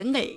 உங்கள்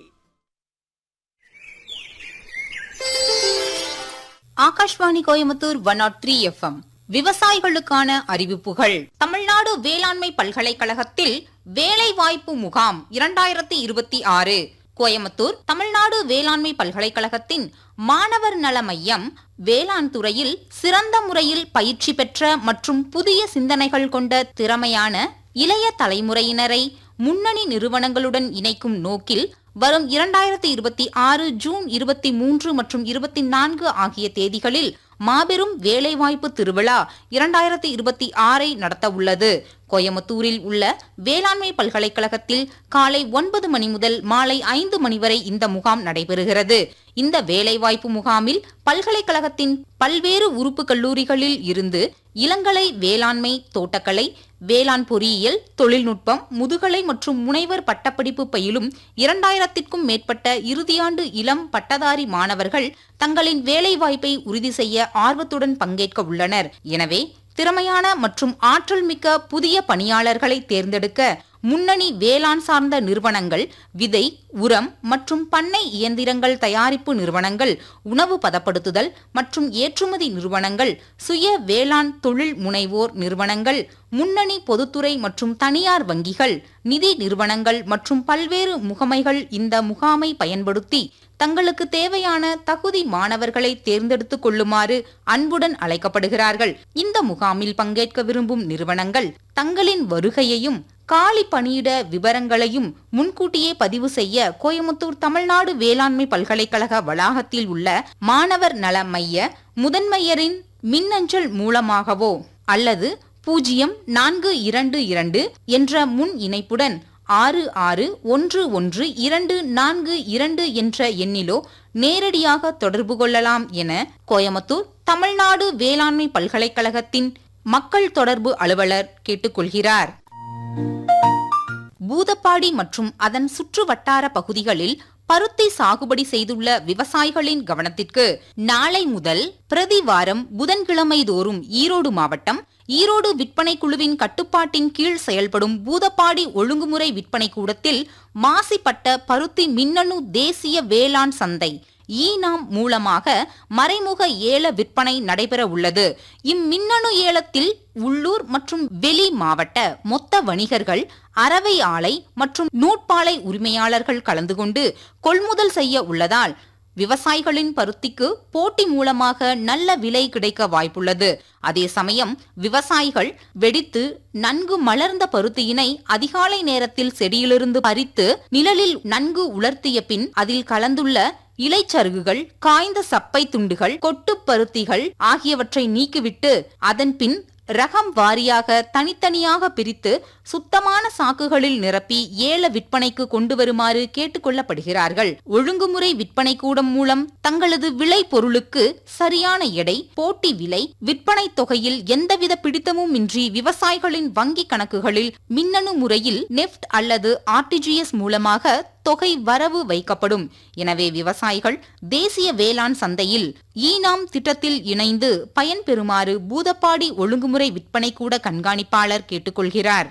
Akashvani Coimbatore one nought three FM விவசாயிகளுக்கான அறிவிப்புகள் தமிழ்நாடு வேளாண்மை பல்கலைக்கழகத்தில் வேலைவாய்ப்பு முகாம் இரண்டாயிரத்தி இருபத்தி ஆறு கோயம்புத்தூர் தமிழ்நாடு வேளாண்மை பல்கலைக்கழகத்தின் மாணவர் நல மையம் வேளாண் துறையில் சிறந்த முறையில் பயிற்சி பெற்ற மற்றும் புதிய சிந்தனைகள் கொண்ட திறமையான இளைய தலைமுறையினரை முன்னணி நிறுவனங்களுடன் இணைக்கும் நோக்கில் வரும் இரண்டாயிரத்தி இருபத்தி ஆறு ஜூன் இருபத்தி மூன்று மற்றும் இருபத்தி நான்கு ஆகிய தேதிகளில் மாபெரும் வேலைவாய்ப்பு திருவிழா இரண்டாயிரத்தி இருபத்தி ஆறை நடத்த உள்ளது கோயம்புத்தூரில் உள்ள வேளாண்மை பல்கலைக்கழகத்தில் காலை ஒன்பது மணி முதல் மாலை ஐந்து மணி வரை இந்த முகாம் நடைபெறுகிறது இந்த வேலைவாய்ப்பு முகாமில் பல்கலைக்கழகத்தின் பல்வேறு உறுப்பு கல்லூரிகளில் இருந்து இளங்கலை வேளாண்மை தோட்டக்கலை வேளாண் பொறியியல் தொழில்நுட்பம் முதுகலை மற்றும் முனைவர் பட்டப்படிப்பு பயிலும் இரண்டாயிரத்திற்கும் மேற்பட்ட இறுதியாண்டு இளம் பட்டதாரி மாணவர்கள் தங்களின் வேலைவாய்ப்பை உறுதி செய்ய ஆர்வத்துடன் பங்கேற்க உள்ளனர் எனவே திறமையான மற்றும் ஆற்றல் மிக்க புதிய பணியாளர்களை தேர்ந்தெடுக்க முன்னணி வேளாண் சார்ந்த நிறுவனங்கள் விதை உரம் மற்றும் பண்ணை இயந்திரங்கள் தயாரிப்பு நிறுவனங்கள் உணவு பதப்படுத்துதல் மற்றும் ஏற்றுமதி நிறுவனங்கள் சுய வேளாண் தொழில் முனைவோர் நிறுவனங்கள் முன்னணி பொதுத்துறை மற்றும் தனியார் வங்கிகள் நிதி நிறுவனங்கள் மற்றும் பல்வேறு முகமைகள் இந்த முகாமை பயன்படுத்தி தங்களுக்கு தேவையான தகுதி மாணவர்களை தேர்ந்தெடுத்துக் கொள்ளுமாறு அன்புடன் அழைக்கப்படுகிறார்கள் இந்த முகாமில் பங்கேற்க விரும்பும் நிறுவனங்கள் தங்களின் வருகையையும் காலி பணியிட விவரங்களையும் முன்கூட்டியே பதிவு செய்ய கோயமுத்தூர் தமிழ்நாடு வேளாண்மை பல்கலைக்கழக வளாகத்தில் உள்ள மாணவர் நல மைய முதன்மையரின் மின்னஞ்சல் மூலமாகவோ அல்லது பூஜ்ஜியம் நான்கு இரண்டு இரண்டு என்ற முன் இணைப்புடன் ஆறு ஆறு ஒன்று ஒன்று இரண்டு நான்கு இரண்டு என்ற எண்ணிலோ நேரடியாக தொடர்பு கொள்ளலாம் என கோயமுத்தூர் தமிழ்நாடு வேளாண்மை பல்கலைக்கழகத்தின் மக்கள் தொடர்பு அலுவலர் கேட்டுக்கொள்கிறார் பூதப்பாடி மற்றும் அதன் சுற்று வட்டார பகுதிகளில் பருத்தி சாகுபடி செய்துள்ள விவசாயிகளின் கவனத்திற்கு நாளை முதல் பிரதி வாரம் புதன்கிழமை தோறும் ஈரோடு மாவட்டம் ஈரோடு விற்பனை குழுவின் கட்டுப்பாட்டின் கீழ் செயல்படும் பூதப்பாடி ஒழுங்குமுறை விற்பனை கூடத்தில் மாசிப்பட்ட பருத்தி மின்னணு தேசிய வேளாண் சந்தை ஈனாம் மூலமாக மறைமுக ஏல விற்பனை நடைபெற உள்ளது இம்மின்னணு ஏலத்தில் உள்ளூர் மற்றும் வெளி மாவட்ட மொத்த வணிகர்கள் அரவை ஆலை மற்றும் நூட்பாலை உரிமையாளர்கள் கலந்து கொண்டு கொள்முதல் செய்ய உள்ளதால் விவசாயிகளின் பருத்திக்கு போட்டி மூலமாக நல்ல விலை கிடைக்க வாய்ப்புள்ளது அதே சமயம் விவசாயிகள் வெடித்து நன்கு மலர்ந்த பருத்தியினை அதிகாலை நேரத்தில் செடியிலிருந்து பறித்து நிழலில் நன்கு உலர்த்திய பின் அதில் கலந்துள்ள இலைச்சருகுகள் காய்ந்த சப்பை துண்டுகள் கொட்டுப் பருத்திகள் ஆகியவற்றை நீக்கிவிட்டு அதன் பின் ரகம் வாரியாக தனித்தனியாக பிரித்து சுத்தமான சாக்குகளில் நிரப்பி ஏல விற்பனைக்கு கொண்டு வருமாறு கேட்டுக்கொள்ளப்படுகிறார்கள் ஒழுங்குமுறை விற்பனை கூடம் மூலம் தங்களது விளை பொருளுக்கு சரியான எடை போட்டி விலை விற்பனை தொகையில் எந்தவித பிடித்தமும் இன்றி விவசாயிகளின் வங்கி கணக்குகளில் மின்னணு முறையில் நெஃப்ட் அல்லது ஆர்டிஜிஎஸ் மூலமாக தொகை வரவு வைக்கப்படும் எனவே விவசாயிகள் தேசிய வேளாண் சந்தையில் ஈனாம் திட்டத்தில் இணைந்து பயன்பெறுமாறு பூதப்பாடி ஒழுங்குமுறை விற்பனை கூட கண்காணிப்பாளர் கேட்டுக்கொள்கிறார்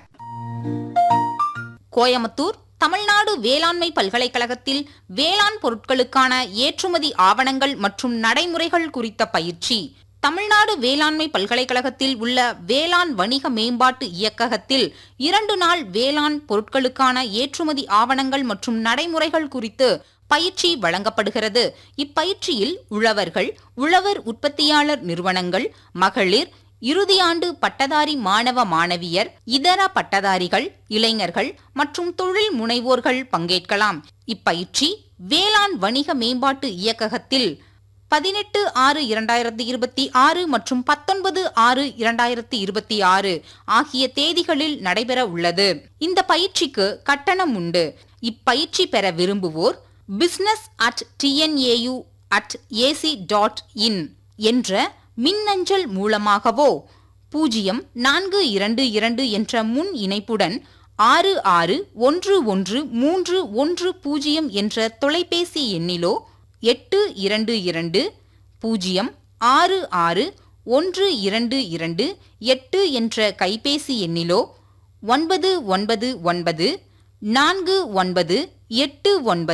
கோயமுத்தூர் தமிழ்நாடு வேளாண்மை பல்கலைக்கழகத்தில் வேளாண் பொருட்களுக்கான ஏற்றுமதி ஆவணங்கள் மற்றும் நடைமுறைகள் குறித்த பயிற்சி தமிழ்நாடு வேளாண்மை பல்கலைக்கழகத்தில் உள்ள வேளாண் வணிக மேம்பாட்டு இயக்ககத்தில் இரண்டு நாள் வேளாண் பொருட்களுக்கான ஏற்றுமதி ஆவணங்கள் மற்றும் நடைமுறைகள் குறித்து பயிற்சி வழங்கப்படுகிறது இப்பயிற்சியில் உழவர்கள் உழவர் உற்பத்தியாளர் நிறுவனங்கள் மகளிர் இறுதியாண்டு பட்டதாரி மாணவ மாணவியர் இதர பட்டதாரிகள் இளைஞர்கள் மற்றும் தொழில் முனைவோர்கள் பங்கேற்கலாம் இப்பயிற்சி வேளாண் வணிக மேம்பாட்டு இயக்ககத்தில் பதினெட்டு ஆறு இரண்டாயிரத்தி இருபத்தி ஆறு மற்றும் பத்தொன்பது ஆறு இரண்டாயிரத்தி இருபத்தி ஆறு ஆகிய தேதிகளில் நடைபெற உள்ளது இந்த பயிற்சிக்கு கட்டணம் உண்டு இப்பயிற்சி பெற விரும்புவோர் business at TNAU at AC dot in என்ற மின்னஞ்சல் மூலமாகவோ பூஜ்ஜியம் நான்கு இரண்டு இரண்டு என்ற முன் இணைப்புடன் ஆறு ஆறு ஒன்று ஒன்று மூன்று ஒன்று பூஜ்ஜியம் என்ற தொலைபேசி எண்ணிலோ எட்டு இரண்டு இரண்டு பூஜ்ஜியம் ஆறு ஆறு ஒன்று இரண்டு இரண்டு எட்டு என்ற கைபேசி எண்ணிலோ ஒன்பது ஒன்பது ஒன்பது நான்கு ஒன்பது எட்டு ஒன்பது